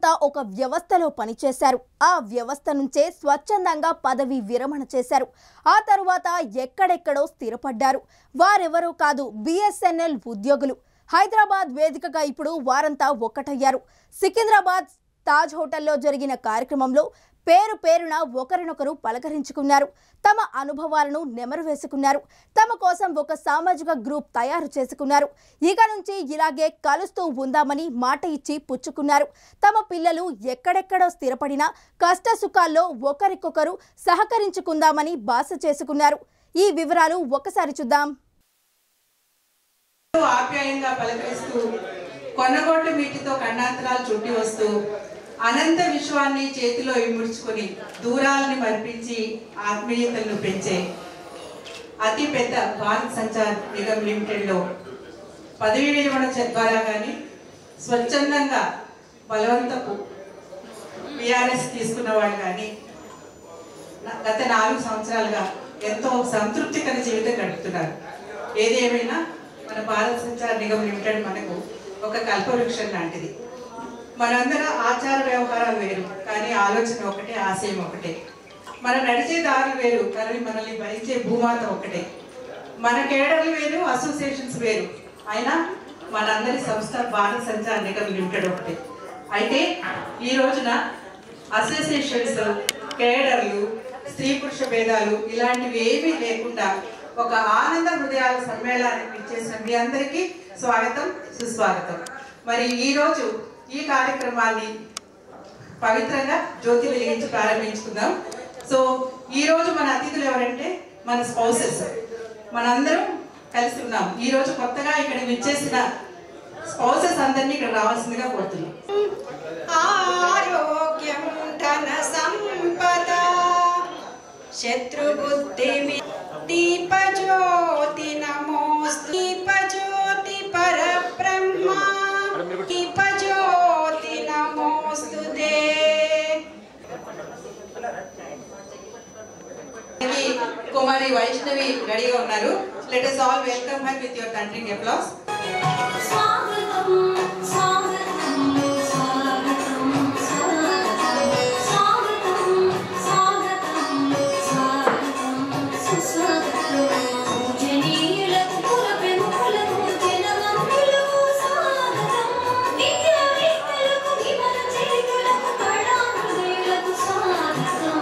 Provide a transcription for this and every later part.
ఒక వ్యవస్థలో పనిచేశారు ఆ వ్యవస్థ నుంచే స్వచ్ఛందంగా పదవి విరమణ చేశారు ఆ తరువాత ఎక్కడెక్కడో స్థిరపడ్డారు వారెవరూ కాదు బిఎస్ఎన్ఎల్ ఉద్యోగులు హైదరాబాద్ వేదికగా ఇప్పుడు వారంతా ఒక్కటయ్యారు సికింద్రాబాద్ తాజ్ హోటల్లో జరిగిన కార్యక్రమంలో పేరు పేరున ఒకరినొకరు పలకరించుకున్నారు తమ అనుభవాలను నెమరు వేసుకున్నారు తమ కోసం ఒక సామాజిక గ్రూప్ తయారు చేసుకున్నారు ఇక నుంచి ఇలాగే కలుస్తూ ఉందామని మాట ఇచ్చి పుచ్చుకున్నారు తమ పిల్లలు ఎక్కడెక్కడో స్థిరపడినా కష్ట సుఖాల్లో ఒకరికొకరు సహకరించుకుందామని బాస చేసుకున్నారు ఈ వివరాలు ఒకసారి చూద్దాం ఆప్యాయంగా పలకరిస్తూ కొన్నగోట్ల మీటితో కన్నాంతరాలు చుట్టి వస్తూ అనంత విశ్వాన్ని చేతిలో ఇముడ్చుకొని దూరాలని మరిపించి ఆత్మీయతలను పెంచే అతి పెద్ద భారత్ సంచార్ నిగమ్ లిమిటెడ్లో పదవి విరమణ చ- ద్వారా కానీ స్వచ్ఛందంగా బలవంతపు విఆర్ఎస్ తీసుకున్న వాళ్ళు కానీ నా- గత నాలుగు సంవత్సరాలుగా ఎంతో సంతృప్తికర జీవితం గడుపుతున్నారు ఏది ఏమైనా మన భారత్ సంచార్ నిగమ్ లిమిటెడ్ మనకు ఒక కల్పవృక్షం లాంటిది మనందరం ఆచార వ్యవహారాలు వేరు కానీ ఆలోచన ఒకటే ఆశయం ఒకటే మనం నడిచే దారులు వేరు కానీ మనల్ని భరించే భూమాత ఒకటే మన కేడర్లు వేరు అసోసియేషన్స్ వేరు అయినా మనందరి సంస్థ భారత్ సంచార్ నిగమ్ లిమిటెడ్ ఒకటే అయితే ఈ రోజున అసోసియేషన్స్ కేడర్లు స్త్రీ పురుష భేదాలు ఇలాంటివి ఏమీ లేకుండా ఒక ఆనంద హృదయాల సమ్మేళనానికి ఇచ్చేసిన మీ అందరికీ స్వాగతం సుస్వాగతం మరి ఈ రోజు ఈ కార్యక్రమాన్ని పవిత్రంగా జ్యోతి వెలిగించి ప్రారంభించుకుందాం సో ఈ రోజు మన అతిథులు ఎవరంటే మన స్పౌసెస్ మనందరం కలిసి ఉన్నాం ఈ రోజు కొత్తగా ఇక్కడ విచ్చేసిన స్పౌసెస్ అందరినీ ఇక్కడ రావాల్సిందిగా కోరుతున్నాం ఆరోగ్యం ధన సంపద శత్రుబుద్ధి దీపజ్యోతి నమోస్తు దీపజ్యోతి పరబ్రహ్మ దీపజ్యోతి నమోస్తు ఇది కుమారి వైష్ణవి రెడీగా ఉన్నారు let us all welcome her with your thundering applause స్వాగతం స్వాగతం స్వాగతం స్వాగతం స్వాగతం స్వాగతం సుస్వాగతం పూజనీయులకు కుల ప్రముఖులకు జనమంతులకు స్వాగతం విద్యావేత్తలకు విమల చరితులకు కళాహృదయులకు స్వాగతం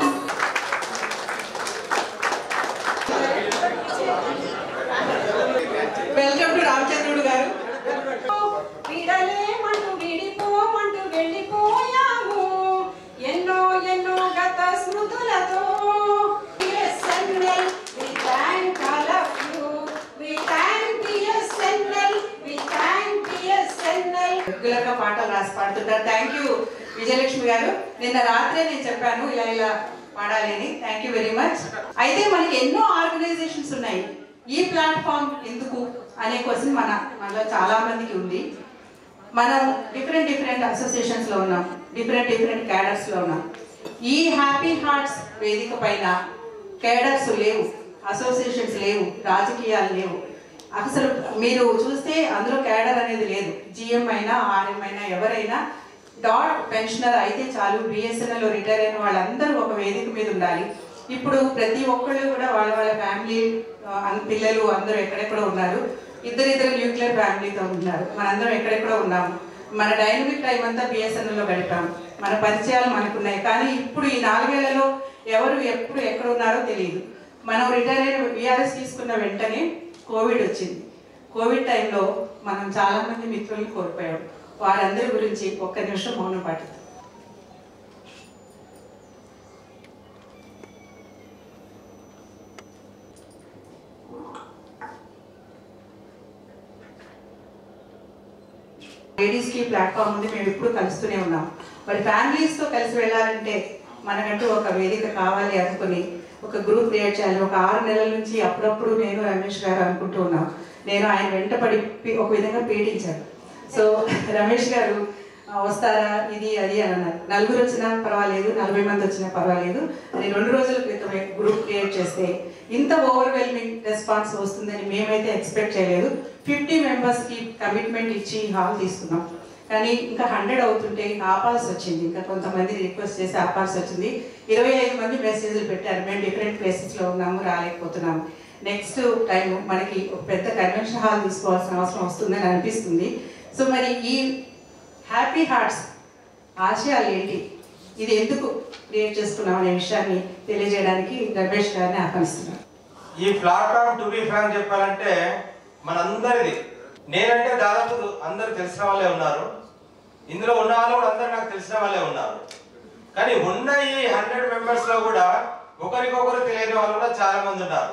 వెల్కమ్ టు రామచంద్రుడు గారు విడలేమంటూ విడిపోమంటూ వెళ్ళిపోయాము ఎన్నో ఎన్నో గత స్మృతులతో BSNL we thank all of you. We thank BSNL. We thank BSNL. Regular గా పాటలు రాసి పాడుతుంటారు థ్యాంక్ యూ విజయలక్ష్మి గారు నిన్న రాత్రే నేను చెప్పాను ఇలా ఇలా పాడాలి అని థ్యాంక్ యూ వెరీ మచ్ అయితే మనకి ఎన్నో ఆర్గనైజేషన్స్ ఉన్నాయి ఈ ప్లాట్ఫామ్ ఎందుకు అనే క్వశ్చన్ మన మనలో చాలా మందికి ఉంది మనం డిఫరెంట్ డిఫరెంట్ అసోసియేషన్స్ లో ఉన్నాం డిఫరెంట్ డిఫరెంట్ క్యాడర్స్ లో ఉన్నాం ఈ హ్యాపీ హార్ట్స్ వేదిక పైన కేడర్స్ లేవు అసోసియేషన్స్ లేవు రాజకీయాలు లేవు అసలు మీరు చూస్తే అందులో క్యాడర్ అనేది లేదు జిఎం అయినా ఆర్ఎం అయినా ఎవరైనా డాట్ పెన్షనర్ అయితే చాలు బిఎస్ఎన్ఎల్ రిటైర్ అయిన వాళ్ళందరూ ఒక వేదిక మీద ఉండాలి ఇప్పుడు ప్రతి ఒక్కళ్ళు కూడా వాళ్ళ వాళ్ళ ఫ్యామిలీ పిల్లలు అందరూ ఎక్కడెక్కడో ఉన్నారు ఇద్దరిద్దరు న్యూక్లియర్ ఫ్యామిలీతో ఉన్నారు మనందరం ఎక్కడెక్కడో ఉన్నాము మన డైనమిక్ టైం అంతా బిఎస్ఎన్ఎల్ లో గడిపాం మన పరిచయాలు మనకున్నాయి కానీ ఇప్పుడు ఈ నాలుగేళ్లలో ఎవరు ఎప్పుడు ఎక్కడ ఉన్నారో తెలియదు మనం రిటైర్ అయిన విఆర్ఎస్ తీసుకున్న వెంటనే కోవిడ్ వచ్చింది కోవిడ్ టైంలో మనం చాలా మంది మిత్రుల్ని కోల్పోయాం వారందరి గురించి ఒక్క నిమిషం మౌనం పాటిద్దాం లేడీస్ కి ప్లాట్ఫామ్ ఉంది మేము ఎప్పుడు కలుస్తూనే ఉన్నాం మరి ఫ్యామిలీస్ తో కలిసి వెళ్ళాలంటే మనకంటూ ఒక వేదిక కావాలి అనుకుని ఒక గ్రూప్ క్రియేట్ చేయాలి ఒక ఆరు నెలల నుంచి అప్పుడప్పుడు నేను రమేష్ గారు అనుకుంటూ ఉన్నాం నేను ఆయన వెంటపడి పీ- ఒక విధంగా పీడించాను సో రమేష్ గారు "ఆ, వస్తారా ఇది అది అని అన్నారు నలుగురు వచ్చినా పర్వాలేదు నలభై మంది వచ్చినా పర్వాలేదు అని రెండు రోజుల క్రితమే గ్రూప్ క్రియేట్ చేస్తే ఇంత ఓవర్వెల్మింగ్ రెస్పాన్స్ వస్తుందని మేమైతే ఎక్స్పెక్ట్ చేయలేదు ఫిఫ్టీ మెంబర్స్కి కమిట్మెంట్ ఇచ్చి హాల్ తీసుకున్నాం కానీ ఇంకా హండ్రెడ్ అవుతుంటే ఆపాల్సి వచ్చింది ఇంకా కొంతమంది రిక్వెస్ట్ చేసి ఆపాల్సి వచ్చింది ఇరవై ఐదు మంది మెసేజ్లు పెట్టారు మేము డిఫరెంట్ ప్లేసెస్లో ఉన్నాము రాలేకపోతున్నాము నెక్స్ట్ టైం మనకి ఒక పెద్ద కన్వెన్షన్ హాల్ తీసుకోవాల్సిన అవసరం వస్తుందని అనిపిస్తుంది సో మరి ఈ హ్యాపీ హార్ట్స్ ఆశయాలు ఏంటి ఇది ఎందుకు క్రియేట్ చేసుకున్నాం అనే విషయాన్ని తెలియజేయడానికి రమేష్ గారిని ఆహ్వానిస్తున్నాను ఈ ప్లాట్ఫామ్ టు బి ఫ్రాంక్ చెప్పాలంటే మనందరిది నేనంటే దాదాపు అందరు తెలిసిన వాళ్ళే ఉన్నారు ఇందులో ఉన్న వాళ్ళు కూడా అందరు నాకు తెలిసిన వాళ్ళే ఉన్నారు కానీ ఉన్న ఈ హండ్రెడ్ మెంబర్స్ లో కూడా ఒకరికొకరు తెలియని వాళ్ళు కూడా చాలా మంది ఉన్నారు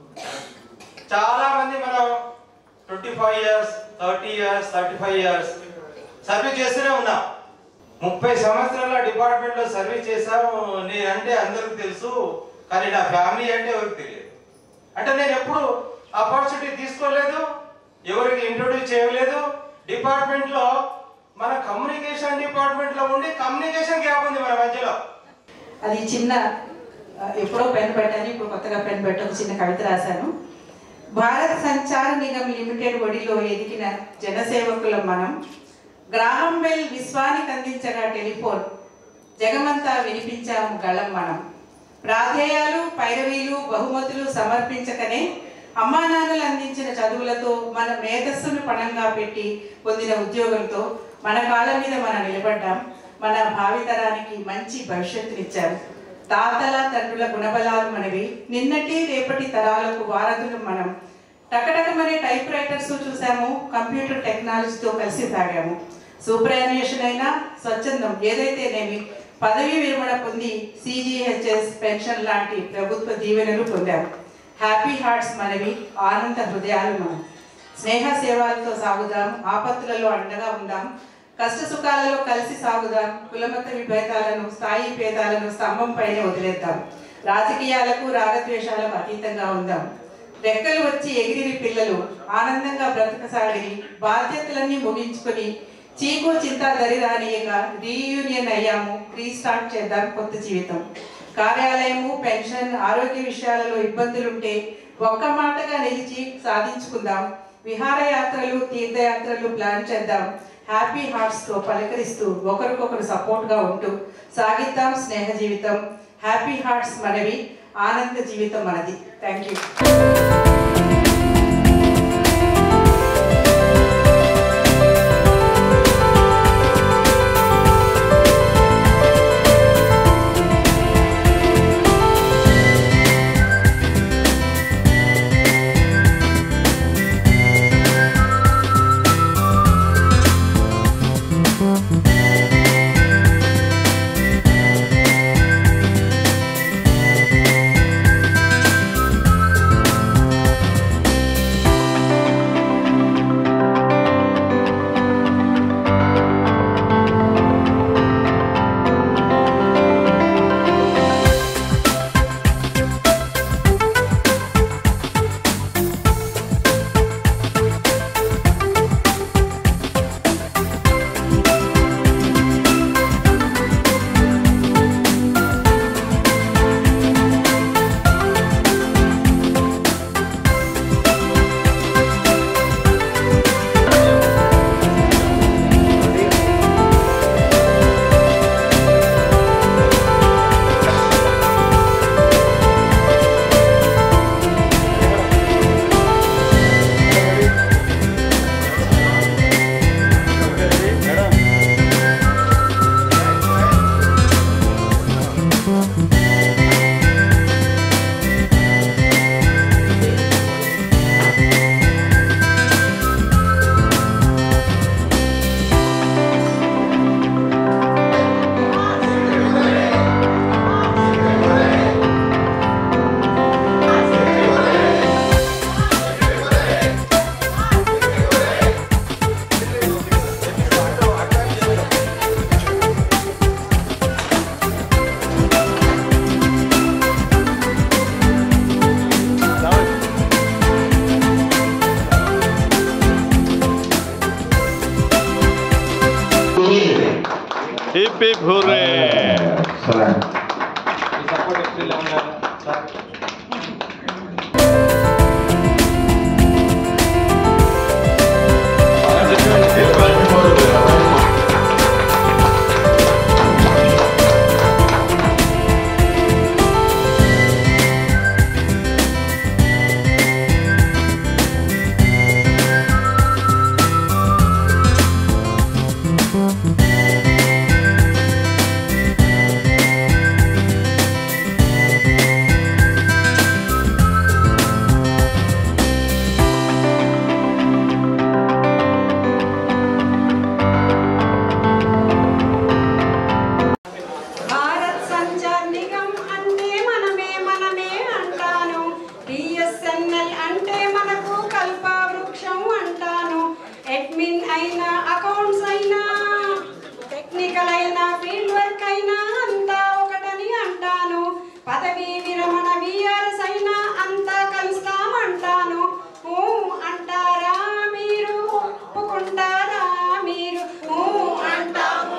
చాలా మంది మనం twenty five years thirty years thirty five years service చేస్తూనే ఉన్నాం ముప్పై సంవత్సరాల డిపార్ట్మెంట్ లో సర్వీస్ చేశాము నేనంటే అందరికి తెలుసు కానీ నా ఫ్యామిలీ అంటే ఎవరికి తెలియదు అంటే నేను ఎప్పుడు ఆపర్చునిటీ తీసుకోలేదు ఎవరికి ఇంట్రొడ్యూస్ చేయలేదు డిపార్ట్మెంట్ లో మన కమ్యూనికేషన్ డిపార్ట్మెంట్ లో ఉండి కమ్యూనికేషన్ గ్యాప్ ఉంది మన మధ్యలో అది చిన్న ఆ, ఎప్పుడో పెన్ పెట్టాను ఇప్పుడు కొత్తగా పెన్ పెట్టి ఒక చిన్న కవిత రాశాను భారత్ సంచార నిగమ్ లిమిటెడ్ ఒడిలో ఎదిగిన జనసేవకులం మనం గ్రాహం బెల్ విశ్వానికి అందించగా టెలిఫోన్ జగమంతా వినిపించాము గళం మనం ప్రాధేయాలు పైరవీలు బహుమతులు సమర్పించకనే అమ్మా నాన్నలు అందించిన చదువులతో మన మేధస్సును పణంగా పెట్టి పొందిన ఉద్యోగంతో మన కాళ్ళ మీద మనం నిలబడ్డాం మన భావితరానికి మంచి భవిష్యత్తునిచ్చారు తాతల తండ్రుల గుణబలాలు మనవి నిన్నటి రేపటి తరాలకు వారధులు మనం టకటకమనే టైప్ రైటర్స్ చూసాము కంప్యూటర్ టెక్నాలజీతో కలిసి సాగాము సూపరాన్యుయేషన్ అయినా స్వచ్ఛందం ఏదైతేనేమి పదవీ విరమణ పొంది సిజిహెచ్ఎస్ పెన్షన్ లాంటి ప్రభుత్వ దీవెనలు పొందాము హ్యాపీ హార్ట్స్ మనవి ఆనంద హృదయాలు మనం స్నేహ సేవలతో సాగుదాం ఆపత్తులలో అండగా ఉందాం కష్ట సుఖాలలో కలిసి సాగుదాం కులమత విభేదాలను స్థాయి భేదాలను స్తంభం పైన వదిలేద్దాం రాజకీయాలకు రాగద్వేషాలకు అతీతంగా ఉందాం రెక్కలు వచ్చి ఎగిరిని పిల్లలు ఆనందంగా బ్రతకసాగిరి బాధ్యతలన్నీ ముగించుకొని చీకు చింత దరి రానియగా రీయూనియన్ అయ్యాము రీస్టార్ట్ చేద్దాం కొత్త జీవితం కార్యాలయము పెన్షన్ ఆరోగ్య విషయాలలో ఇబ్బందులుంటే ఒక్క మాటగా నిలిచి సాధించుకుందాం విహారయాత్రలు తీర్థయాత్రలు ప్లాన్ చేద్దాం హ్యాపీ హార్ట్స్ తో పలకరిస్తూ ఒకరికొకరు సపోర్ట్ గా ఉంటూ సాగిద్దాం స్నేహ జీవితం హ్యాపీ హార్ట్స్ మనవి ఆనంద జీవితం మనది థ్యాంక్ యూ హిప్పి భూరే సపోర్ట్ భారత్ సంచార్ నిగమ్ అంటే మనమే మనమే అంటాను బిఎస్ఎన్ఎల్ అంటే మనకు కల్ప వృక్షం అంటాను అడ్మిన్ అయినా అకౌంట్స్ అయినా టెక్నికల్ అయినా ఫీల్డ్ వర్క్ అయినా అంతా ఒకటని అంటాను పదవి విరమణ విఆర్ఎస్ అయినా అంతా కలుస్తామంటాను ఊ అంటారా మీరు ఒప్పుకుంటారా మీరు ఊ అంటాము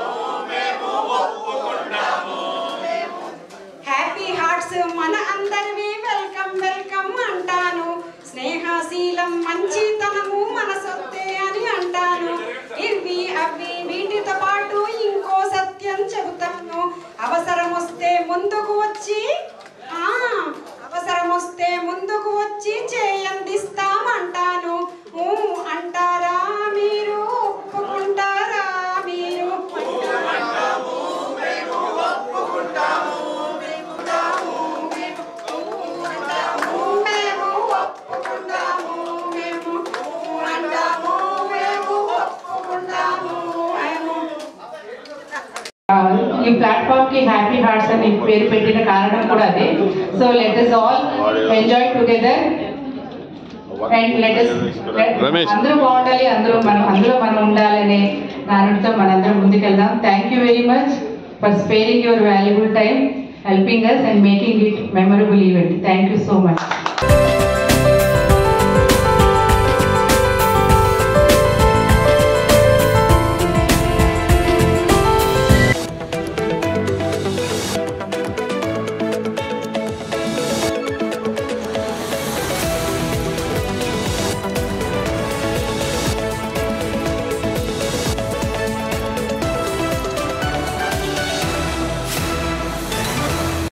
హ్యాపీ హార్ట్స్ మన అందరివి వెల్కమ్ వెల్కమ్ అంటాను స్నేహశీలం మంచితనము మన సొత్తే అని అంటాను ఇవి అవి వీటితో పాటు ఇంకో సత్యం చెబుతాను అవసరం వస్తే ముందుకు వచ్చి ఆ అవసరం వస్తే ముందుకు వచ్చి చేయందిస్తామంటాను ఊ అంటారా మీరు ఒప్పుకుంటారా మీరు మేము ఒప్పుకుంటాము మేము అంటాము మేము ఒప్పుకుంటాము మేము ఈ ప్లాట్ఫామ్ కి హ్యాపీ హార్ట్స్ అని పేరు పెట్టిన కారణం కూడా అదే so let us all enjoy together and let us Ramesh. అందరూ బాగుండాలి అందరూ మనం అందులో మనం ఉండాలనే దానితో మనందరం ముందుకెళ్దాం thank you very much for sparing your valuable time helping us and making it memorable event thank you so much